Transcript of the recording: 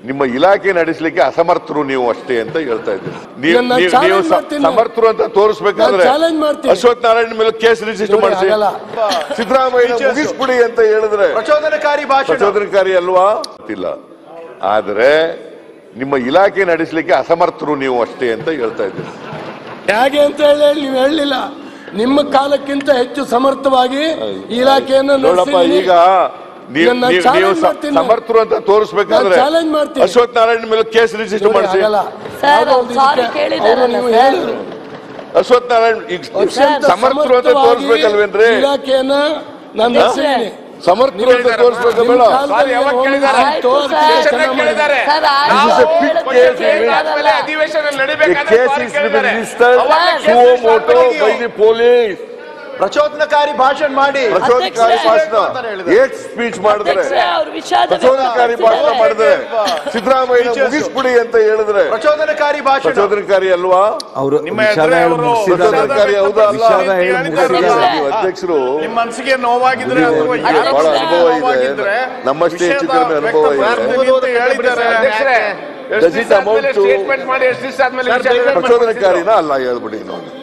ನಿಮ್ಮ ಇಲಾಖೆ ನಡೆಸಲಿಕ್ಕೆ ಅಸಮರ್ಥರು ನೀವು ಅಷ್ಟೇ ಅಂತ ಹೇಳ್ತಾ ಇದ್ದೀರಿ ನೀವು- ಇದನ್ನ ನೀವು- challenge ನೀವು ಸ- ಮಾಡ್ತೀನಿ ನಾನು. ಸಮರ್ಥರು ಅಂತ ತೋರಿಸ್ಬೇಕಾದ್ರೆ ನಾನು challenge ಮಾಡ್ತೀನಿ. ಅಶ್ವಥ್ ನಾರಾಯಣ ಮೇಲೆ ಕೇಸ್ ರಿಜಿಸ್ಟರ್ ನೋಡಿ, ಮಾಡಿಸಿ ಆಗಲ್ಲ. ಸಿದ್ದರಾಮಯ್ಯ ಮುಗಿಸ್ಬಿಡಿ ಅಂತ ಹೇಳಿದ್ರೆ ಪ್ರಚೋದನಕಾರಿ ಭಾಷಣ ಪ್ರಚೋದನಕಾರಿ ಅಲ್ವಾ ಗೊತ್ತಿಲ್ಲ ಆದ್ರೆ ನಿಮ್ಮ ಇಲಾಖೆ ನಡೆಸಲಿಕ್ಕೆ ಅಸಮರ್ಥರು ನೀವು ಅಷ್ಟೇ ಅಂತ ಹೇಳ್ತಾ ಇದ್ದೀರಿ ಹೇಗೆ ಅಂತ ಹೇಳಿ ನೀವು ಹೇಳಲಿಲ್ಲ ನಿಮ್ಮ ಕಾಲಕ್ಕಿಂತ ಹೆಚ್ಚು ಸಮರ್ಥವಾಗಿ ಇಲಾಖೆಯನ್ನು ನೋಡಪ್ಪ ನಡೆಸಿದ್ದೀನಿ. ಈಗ ನೀವು- ಇದನ್ನ ನೀವು- challenge ನೀವು ಸ- ಮಾಡ್ತೀನಿ. ಸಮರ್ಥರು ಅಂತ ತೋರಿಸ್ಬೇಕಾದ್ರೆ ನಾನು challenge ಮಾಡ್ತೀನಿ. ಅಶ್ವಥ್ ನಾರಾಯಣ ಮೇಲೆ ಕೇಸ್ ರಿಜಿಸ್ಟರ್ ನೋಡಿ, ಮಾಡಿಸಿ ಆಗಲ್ಲ. ಸರ್, ಯಾವುದೋ ಅವ್ರು ಒಂದು sorry ಇದಕ್ಕೆ ಕೇಳಿದಾರಲ್ಲ ಅವರು ನೀವು ಸರ್. ಹೇಳಿದ್ರು. ಅಶ್ವಥ್ ನಾರಾಯಣ ಈಗ ಅತ್ಯಂತ ಸಮರ್ಥರು ಅಂತ ಸಮರ್ಥವಾಗಿ ತೋರಿಸ್ಬೇಕಲ್ವೇನ್ರಿ ಇಲಾಖೆಯನ್ನ ನಾನು ನಡೆಸಿದ್ದೀನಿ ಸಮರ್ಥರು ಅಂತ ತೋರಿಸ್ಬೇಕ ನಿಮ್ಮ ಬೇಡ ಕಾಲದಲ್ಲಿ ಯಾವಾಗ ಏನು ಕೇಳಿದ್ದಾರೆ? ಆಯ್ತು, ಆಯ್ತು ಅದಕ್ಕೆ ಸರ್. ಚೆನ್ನಾಗಿ ಮಾಡಿದ್ದಾರೆ. ಸರ್, ಆಯ್ತು, This is a big ಹೇಳಿದ್ರು case. ಕೇಳಿದಾರಲ್ಲ. ಅಧಿವೇಶನ The ನಡಿಬೇಕಾದ್ರೆ case sorry is to be ಕೇಳಿದ್ದಾರೆ. registered ಅವಾಗ Sir. suo case moto start by the police. ಪ್ರಚೋದನಕಾರಿ ಭಾಷಣ ಮಾಡಿ ಪ್ರಚೋದನಕಾರಿ ಅಧ್ಯಕ್ಷರೇ. ಭಾಷಣ ಏಟ್ ಸ್ಪೀಚ್ ಮಾಡಿದ್ರೆ ಅಧ್ಯಕ್ಷರೇ, ಅವ್ರು ವಿಷಾದ ಪ್ರಚೋದನಕಾರಿ ಭಾಷಣ ವ್ಯಕ್ತಪಡಿಸಿದ್ದಾರೆ. ಮಾಡಿದ್ರೆ ಸಿದ್ದರಾಮಯ್ಯ ಮುಗಿಸ್ಬಿಡಿ ಅಂತ ಹೇಳಿದ್ರೆ ಪ್ರಚೋದನಕಾರಿ ಭಾಷಣ ಪ್ರಚೋದನಕಾರಿ ಅಲ್ವಾ ಅವರು ನಿಮ್ಮ ವಿಷಾದ ಎದುರೇ ಹೇಳಿ ಅವರು ಮುಗಿಸಿದ್ದಾರೆ ಪ್ರಚೋದನಕಾರಿ ಹೌದಾ ಅಲ್ಲ ವಿಷಾದ ಹೇಳಿ ಮುಗಿಸಿದ್ದಾರೆ ನೀವು ಅಧ್ಯಕ್ಷರು ನಿಮ್ಮ ಮನಸ್ಸಿಗೆ ನೋವಾಗಿದ್ರೆ ಅಥವಾ ನಿಮಗೆ ಯಾರ ಬಹಳ ಮನಸ್ಸಿಗೆ ಅನುಭವ ಇದೆ ನೋವಾಗಿದ್ರೆ ನಮ್ಮಷ್ಟೇ ಹೆಚ್ಚು ವಿಷಯದ ಕಡಿಮೆ ಅನುಭವ ಇದೆ ವ್ಯಕ್ತಪಡಿಸ್ತೀನಿ ಅಂತ ಹೇಳಿದ್ದಾರೆ Does it amount to- statement ಮಾಡಿ ಎಷ್ಟು ದಿವಸ ಆದ್ಮೇಲೆ ವಿಷಯ ಪ್ರಚೋದನಕಾರಿನ ಅಲ್ಲ ಹೇಳ್ಬಿಡಿ ನೋಡಿ